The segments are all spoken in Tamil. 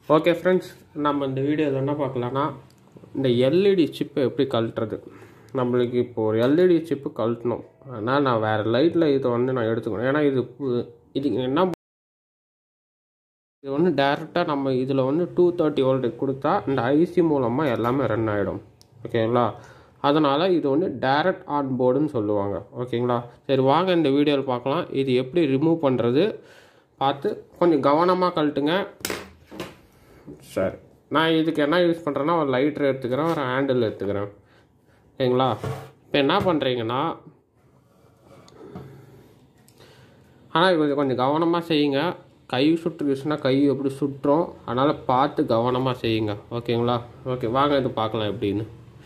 ஓகே ஃப்ரெண்ட்ஸ் நம்ம இந்த வீடியோவில் என்ன பார்க்கலான்னா இந்த எல்இடி சிப்பை எப்படி கழட்டுறது நம்மளுக்கு இப்போ ஒரு எல்இடி சிப்பு கழட்டணும் ஆனால் நான் வேறு லைட்டில் இதை வந்து நான் எடுத்துக்கணும் ஏன்னா இது பு- இது என்ன இது வந்து டேரெக்டாக நம்ம இதில் வந்து டூ தேர்ட்டி வோல்ட் கொடுத்தா இந்த ஐசி மூலமாக எல்லாமே ரன் ஆகிடும் ஓகேங்களா அதனால் இது வந்து டேரக்ட் ஆன் போர்டுன்னு சொல்லுவாங்க ஓகேங்களா சரி வாங்க இந்த வீடியோவில் பார்க்கலாம் இது எப்படி ரிமூவ் பண்ணுறது பார்த்து கொஞ்சம் கவனமாக கழட்டுங்க சரி நான் இதுக்கு என்ன யூஸ் பண்ணுறேன்னா ஒரு லைட்டர் எடுத்துக்கிறேன் ஒரு ஹேண்டில் எடுத்துக்கிறேன் ஓகேங்களா இப்போ என்ன பண்ணுறீங்கன்னா ஆனால் இது கொஞ்சம் கொஞ்சம் கவனமாக செய்யுங்க கை சுட்டுருச்சுன்னா கை எப்படி சுட்டுரும் அதனால் பார்த்து கவனமாக செய்யுங்க ஓகேங்களா ஓகே வாங்க இது பார்க்கலாம் எப்படின்னு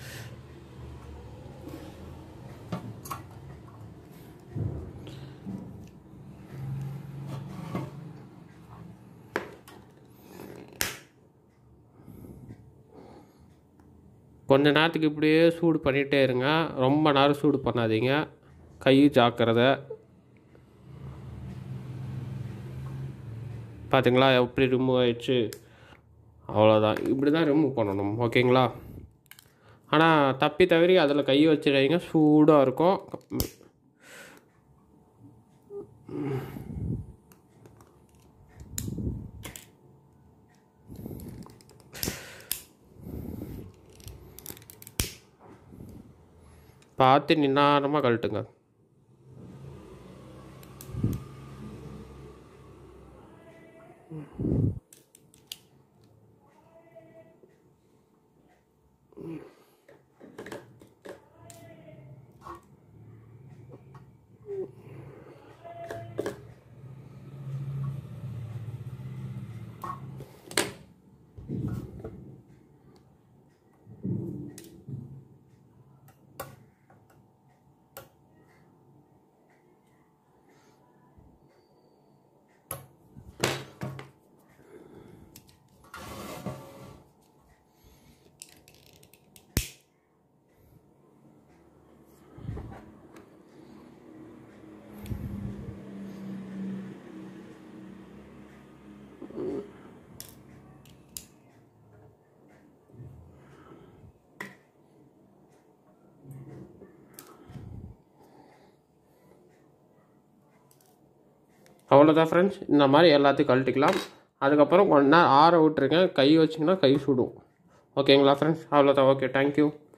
கொஞ்ச நேரத்துக்கு இப்படியே சூடு பண்ணிகிட்டே இருங்க ரொம்ப நேரம் சூடு பண்ணாதீங்க கை ஜாக்கிரதை பார்த்தீங்களா எப்படி ரிமூவ் ஆயிடுச்சு அவ்வளோதான் இப்படி தான் ரிமூவ் பண்ணணும் ஓகேங்களா ஆனால் தப்பி தவறி அதில் கை வச்சிடாதீங்க சூடாக இருக்கும் பார்த்து நிதானமாக கழட்டுங்க அவ்வளோதான் ஃப்ரெண்ட்ஸ் இந்த மாதிரி எல்லாத்தையும் கழட்டிக்கலாம் அதுக்கப்புறம் கொஞ்ச நேரம் ஆற விட்டுருங்க கை வச்சிங்கன்னா கை சுடும் ஓகேங்களா ஃப்ரெண்ட்ஸ் அவ்வளோதான் ஓகே தேங்க்யூ